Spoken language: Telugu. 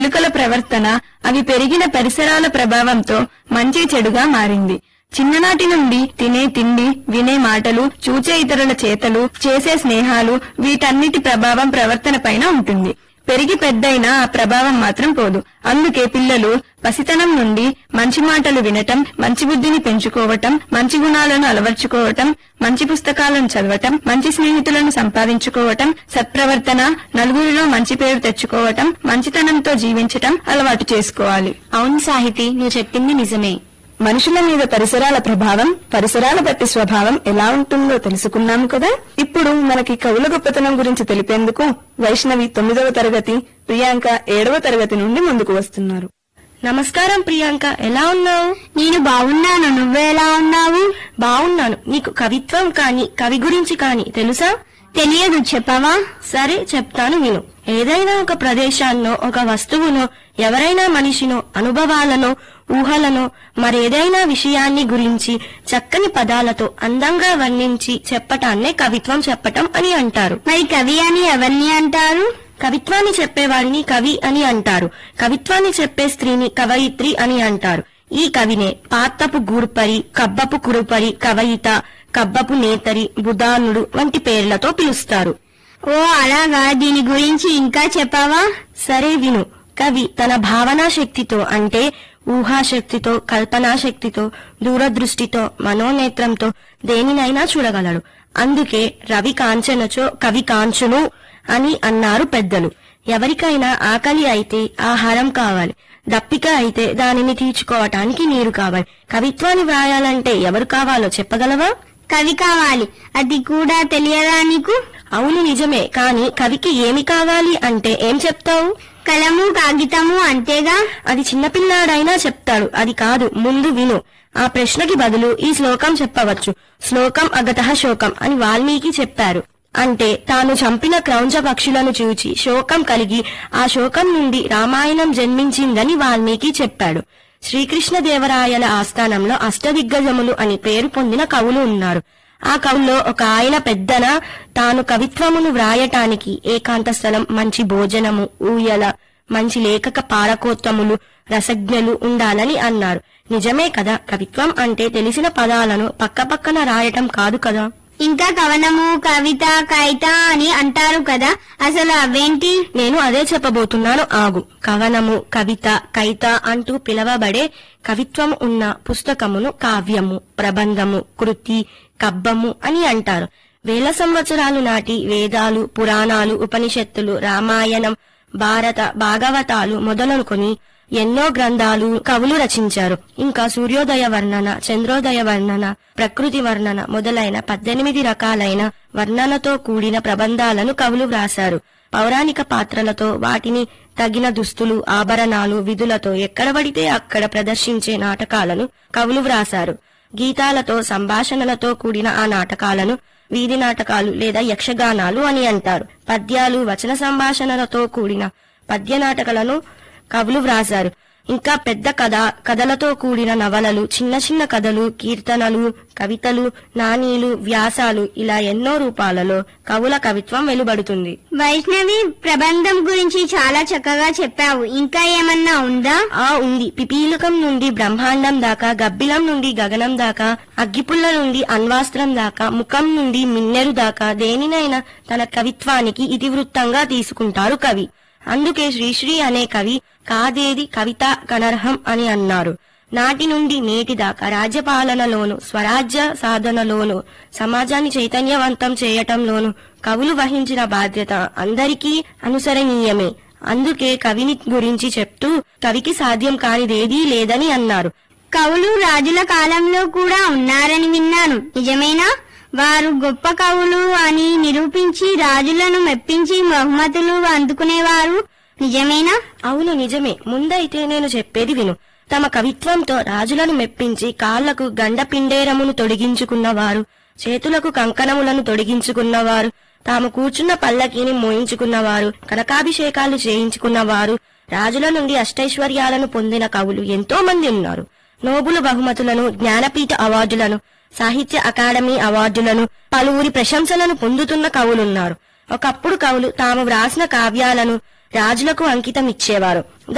ఎలుకల ప్రవర్తన అవి పెరిగిన పరిసరాల ప్రభావంతో మంచి చెడుగా మారింది చిన్ననాటి నుండి తినే తిండి వినే మాటలు చూచే ఇతరుల చేతలు చేసే స్నేహాలు వీటన్నిటి ప్రభావం ప్రవర్తన పైన ఉంటుంది పెరిగి పెద్దయినా ఆ ప్రభావం మాత్రం పోదు అందుకే పిల్లలు పసితనం నుండి మంచి మాటలు వినటం మంచి బుద్ధిని పెంచుకోవటం మంచి గుణాలను అలవర్చుకోవటం మంచి పుస్తకాలను చదవటం మంచి స్నేహితులను సంపాదించుకోవటం సత్ప్రవర్తన నలుగురిలో మంచి పేరు తెచ్చుకోవటం మంచితనంతో జీవించటం అలవాటు చేసుకోవాలి అవును సాహితి నువ్వు చెప్పింది నిజమే మనుషుల మీద పరిసరాల ప్రభావం పరిసరాల బట్టి స్వభావం ఎలా ఉంటుందో తెలుసుకున్నాము కదా ఇప్పుడు మనకి కవుల గొప్పతనం గురించి తెలిపేందుకు వైష్ణవి తొమ్మిదవ తరగతి ప్రియాంక ఏడవ తరగతి నుండి ముందుకు వస్తున్నారు నమస్కారం ప్రియాంక ఎలా ఉన్నావు నేను బాగున్నాను నువ్వెలా ఉన్నావు బాగున్నాను నీకు కవిత్వం కాని కవి గురించి కాని తెలుసా తెలియదు చెప్పవా సరే చెప్తాను విను ఏదైనా ఒక ప్రదేశాన్నో ఒక వస్తువునో ఎవరైనా మనిషినో అనుభవాలనో ఊహలనో మరేదైనా విషయాన్ని గురించి చక్కని పదాలతో అందంగా వర్ణించి చెప్పటాన్నే కవిత్వం చెప్పటం అని అంటారు మరి కవి అని ఎవరిని అంటారు కవిత్వాన్ని చెప్పేవారిని కవి అని అంటారు కవిత్వాన్ని చెప్పే స్త్రీని కవయిత్రి అని అంటారు ఈ కవినే పాత్తపు గూర్పరి కబ్బపు కురుపరి కవయిత కబ్బపు నేతరి బుధానుడు వంటి పేర్లతో పిలుస్తారు ఓ అలాగా దీని గురించి ఇంకా చెప్పవా సరే విను కవి తన భావనా శక్తితో అంటే ఊహాశక్తితో కల్పనా శక్తితో దూరదృష్టితో మనోనేత్రంతో దేనినైనా చూడగలడు అందుకే రవి కాంచనచో కవి కాంచును అని అన్నారు పెద్దలు ఎవరికైనా ఆకలి అయితే ఆహారం కావాలి దప్పిక అయితే దానిని తీర్చుకోవటానికి నీరు కావాలి కవిత్వాన్ని వ్రాయాలంటే ఎవరు కావాలో చెప్పగలవా కవి కావాలి అది కూడా తెలియదా నీకు అవును నిజమే కానీ కవికి ఏమి కావాలి అంటే ఏం చెప్తావు కలము కాగితము అంతేగా అది చిన్నపిల్లాడైనా చెప్తాడు అది కాదు ముందు విను ఆ ప్రశ్నకి బదులు ఈ శ్లోకం చెప్పవచ్చు శ్లోకం అగతః శోకం అని వాల్మీకి చెప్పారు అంటే తాను చంపిన క్రౌంచ పక్షులను చూచి శోకం కలిగి ఆ శోకం నుండి రామాయణం జన్మించిందని వాల్మీకి చెప్పాడు శ్రీకృష్ణదేవరాయల ఆస్థానంలో అష్టదిగ్గజములు అని పేరు పొందిన కవులు ఉన్నారు ఆ కవుల్లో ఒక ఆయన పెద్దన తాను కవిత్వమును వ్రాయటానికి ఏకాంత స్థలం మంచి భోజనము ఊయల మంచి లేఖక పారకోత్తములు రసజ్ఞలు ఉండాలని అన్నారు నిజమే కదా కవిత్వం అంటే తెలిసిన పదాలను పక్కపక్కన రాయటం కాదు కదా ఇంకా కవనము కవిత కైత అని అంటారు కదా అసలు అవేంటి నేను అదే చెప్పబోతున్నాను ఆగు కవనము కవిత కైత అంటూ పిలవబడే కవిత్వం ఉన్న పుస్తకమును కావ్యము ప్రబంధము కృతి కబ్బము అని అంటారు వేల సంవత్సరాలు నాటి వేదాలు పురాణాలు ఉపనిషత్తులు రామాయణం భారత భాగవతాలు మొదలనుకొని ఎన్నో గ్రంథాలు కవులు రచించారు ఇంకా సూర్యోదయ వర్ణన చంద్రోదయ వర్ణన ప్రకృతి వర్ణన మొదలైన పద్దెనిమిది రకాలైన వర్ణనతో కూడిన ప్రబంధాలను కవులు వ్రాశారు పౌరాణిక పాత్రలతో వాటిని తగిన దుస్తులు ఆభరణాలు విధులతో ఎక్కడ పడితే అక్కడ ప్రదర్శించే నాటకాలను కవులు వ్రాశారు గీతాలతో సంభాషణలతో కూడిన ఆ నాటకాలను వీధి నాటకాలు లేదా యక్షగానాలు అని అంటారు పద్యాలు వచన సంభాషణలతో కూడిన పద్య నాటకాలను కవులు వ్రాశారు ఇంకా పెద్ద కథ కథలతో కూడిన నవలలు చిన్న చిన్న కథలు కీర్తనలు కవితలు నానీలు వ్యాసాలు ఇలా ఎన్నో రూపాలలో కవుల కవిత్వం వెలువడుతుంది వైష్ణవి ప్రబంధం గురించి చాలా చక్కగా చెప్పావు ఇంకా ఏమన్నా ఉందా ఆ ఉంది పిపీలకం నుండి బ్రహ్మాండం దాకా గబ్బిలం నుండి గగనం దాకా అగ్గిపుల్ల నుండి అన్వాస్త్రం దాకా ముఖం నుండి మిన్నెరు దాకా దేనినైనా తన కవిత్వానికి ఇతివృత్తంగా తీసుకుంటారు కవి అందుకే శ్రీశ్రీ అనే కవి కాదేది కవిత కనర్హం అని అన్నారు నాటి నుండి నేటి దాకా రాజ్యపాలనలోను స్వరాజ్య సాధనలోను సమాజాన్ని చైతన్యవంతం చేయటంలోను కవులు వహించిన బాధ్యత అందరికీ అనుసరణీయమే అందుకే కవిని గురించి చెప్తూ కవికి సాధ్యం కానిదేదీ లేదని అన్నారు కవులు రాజుల కాలంలో కూడా ఉన్నారని విన్నాను నిజమేనా వారు గొప్ప కవులు అని నిరూపించి రాజులను మెప్పించి బహుమతులు అందుకునేవారు నిజమేనా అవును నిజమే ముందైతే నేను చెప్పేది విను తమ కవిత్వంతో రాజులను మెప్పించి కాళ్లకు గండ పిండేరమును తొడిగించుకున్నవారు చేతులకు కంకణములను తొడిగించుకున్నవారు తాము కూర్చున్న పల్లకీని మోయించుకున్నవారు కనకాభిషేకాలు చేయించుకున్నవారు రాజుల నుండి అష్టైశ్వర్యాలను పొందిన కవులు ఎంతో మంది ఉన్నారు నోబుల్ బహుమతులను జ్ఞానపీఠ అవార్డులను సాహిత్య అకాడమీ అవార్డులను పలువురి ప్రశంసలను పొందుతున్న కవులున్నారు ఒకప్పుడు కవులు తాము వ్రాసిన కావ్యాలను రాజులకు అంకితం ఇచ్చేవారు